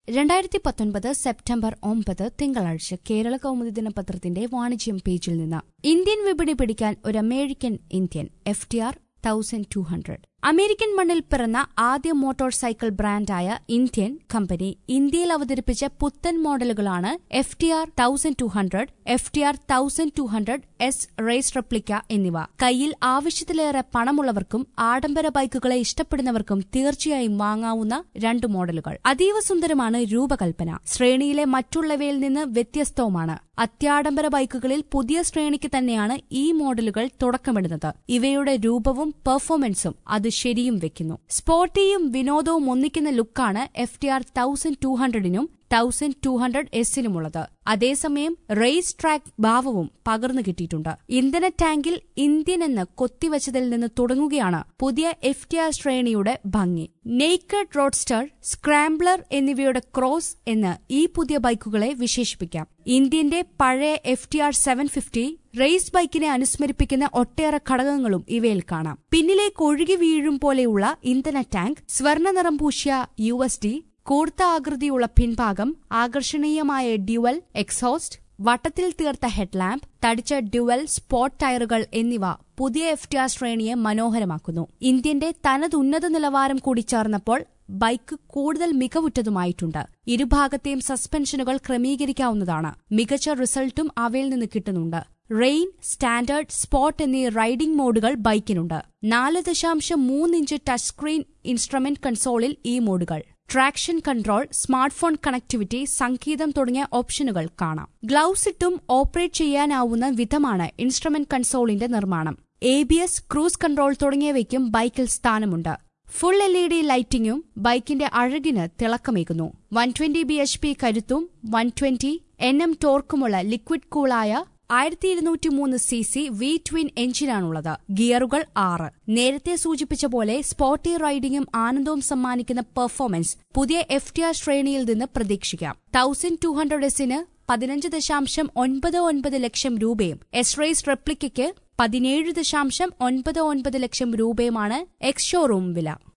രണ്ടായിരത്തി പത്തൊൻപത് സെപ്റ്റംബർ ഒമ്പത് തിങ്കളാഴ്ച കേരള കൗമുദി ദിനപത്രത്തിന്റെ വാണിജ്യം പേജിൽ നിന്ന് ഇന്ത്യൻ വിപണി പിടിക്കാൻ ഒരു American Indian F T R thousand two hundred American മണ്ണിൽ പിറന്ന ആദ്യ മോട്ടോർ സൈക്കിൾ ബ്രാൻഡായ ഇന്ത്യൻ കമ്പനി ഇന്ത്യയിൽ അവതരിപ്പിച്ച പുത്തൻ മോഡലുകളാണ് F T R thousand two hundred F T R thousand two hundred S race replica എന്നിവ കയ്യിൽ ആവശ്യത്തിലേറെ പണമുള്ളവർക്കും ആഡംബര ബൈക്കുകളെ ഇഷ്ടപ്പെടുന്നവർക്കും തീർച്ചയായും വാങ്ങാവുന്ന രണ്ട് മോഡലുകൾ അതീവ സുന്ദരമാണ് രൂപകൽപ്പന ശ്രേണിയിലെ മറ്റുള്ളവയിൽ നിന്ന് വ്യത്യസ്തവുമാണ് അത്യാഡംബര ബൈക്കുകളിൽ പുതിയ ശ്രേണിക്ക് തന്നെയാണ് ഈ മോഡലുകൾ തുടക്കമിടുന്നത് ഇവയുടെ രൂപവും പെർഫോമൻസും അത് ശരിയും വെക്കുന്നു സ്പോർട്ടിയും വിനോദവും ഒന്നിക്കുന്ന ലുക്കാണ് F T R thousand two ഹൺഡ്രഡിനും തൗസൻഡ് ടു ഹൺഡ്രഡ് എസിനുമുള്ളത് അതേസമയം റേസ് ട്രാക്ക് ഭാവവും പകർന്നു കിട്ടിയിട്ടുണ്ട് ഇന്ധന ടാങ്കിൽ ഇന്ത്യൻ എന്ന് കൊത്തിവച്ചതിൽ നിന്ന് തുടങ്ങുകയാണ് പുതിയ എഫ് ടി ആർ ശ്രേണിയുടെ ഭംഗി നെയ്ക്കഡ് റോഡ്സ്റ്റർ സ്ക്രാംബ്ലർ എന്നിവയുടെ ക്രോസ് എന്ന് ഈ പുതിയ ബൈക്കുകളെ വിശേഷിപ്പിക്കാം ഇന്ത്യന്റെ പഴയ F T R seven fifty race ബൈക്കിനെ അനുസ്മരിപ്പിക്കുന്ന ഒട്ടേറെ ഘടകങ്ങളും ഇവയിൽ കാണാം പിന്നിലേക്ക് ഒഴുകി വീഴും പോലെയുള്ള ഇന്ധന ടാങ്ക് സ്വർണ്ണ നിറം പൂശിയ യു എസ് ഡി കൂർത്ത ആകൃതിയുള്ള പിൻഭാഗം ആകർഷണീയമായ ഡ്യുവൽ എക്സോസ്റ്റ് വട്ടത്തിൽ തീർത്ത ഹെഡ്ലാമ്പ് തടിച്ച ഡ്യുവൽ സ്പോട്ട് ടയറുകൾ എന്നിവ പുതിയ എഫ് ടി ആർ ശ്രേണിയെ മനോഹരമാക്കുന്നു ഇന്ത്യന്റെ തനത് ഉന്നത നിലവാരം കൂടി ചേർന്നപ്പോൾ ബൈക്ക് കൂടുതൽ മികവുറ്റതുമായിട്ടുണ്ട് ഇരുഭാഗത്തെയും സസ്പെൻഷനുകൾ ക്രമീകരിക്കാവുന്നതാണ് മികച്ച റിസൾട്ടും അവയിൽ നിന്ന് കിട്ടുന്നുണ്ട് റെയിൻ സ്റ്റാൻഡേർഡ് സ്പോട്ട് എന്നീ റൈഡിംഗ് മോഡുകൾ ബൈക്കിനുണ്ട് നാല് ദശാംശം മൂന്ന് ഇഞ്ച് ടച്ച് സ്ക്രീൻ ഇൻസ്ട്രുമെന്റ് കൺസോളിൽ ഈ modes traction control smartphone connectivity സംഗീതം തുടങ്ങിയ ഓപ്ഷനുകൾ കാണാം ഗ്ലൌസ് ഇട്ടും ഓപ്പറേറ്റ് ചെയ്യാനാവുന്ന വിധമാണ് ഇൻസ്ട്രുമെന്റ് കൺസോളിന്റെ നിർമ്മാണം A B S cruise control തുടങ്ങിയവയ്ക്കും ബൈക്കിൽ സ്ഥാനമുണ്ട് ഫുൾ എൽ ഇ ഡി ലൈറ്റിംഗും ബൈക്കിന്റെ അഴകിന് തിളക്കമേകുന്നു one twenty B H P കരുത്തും വൺ ട്വന്റി എൻ എം ടോർക്കുമുള്ള ലിക്വിഡ് കൂളായ ആയിരത്തി ഇരുന്നൂറ്റി മൂന്ന് സി സി വി ട്വിൻ എഞ്ചിനാണുള്ളത് ഗിയറുകൾ ആറ് നേരത്തെ സൂചിപ്പിച്ച പോലെ സ്പോർട്ടി റൈഡിംഗും ആനന്ദവും സമ്മാനിക്കുന്ന പെർഫോമൻസ് പുതിയ എഫ് ടി ആർ ശ്രേണിയിൽ നിന്ന് പ്രതീക്ഷിക്കാം തൗസൻഡ് ടു ഹൺഡ്രഡ് എസിന് പതിനഞ്ച് ദശാംശം ഒൻപത് ഒൻപത് ലക്ഷം രൂപയും എസ് റേസ് റെപ്ലിക്കയ്ക്ക് പതിനേഴ് ദശാംശം ഒൻപത് ഒൻപത് ലക്ഷം രൂപയുമാണ് എക്സ് ഷോറൂം വില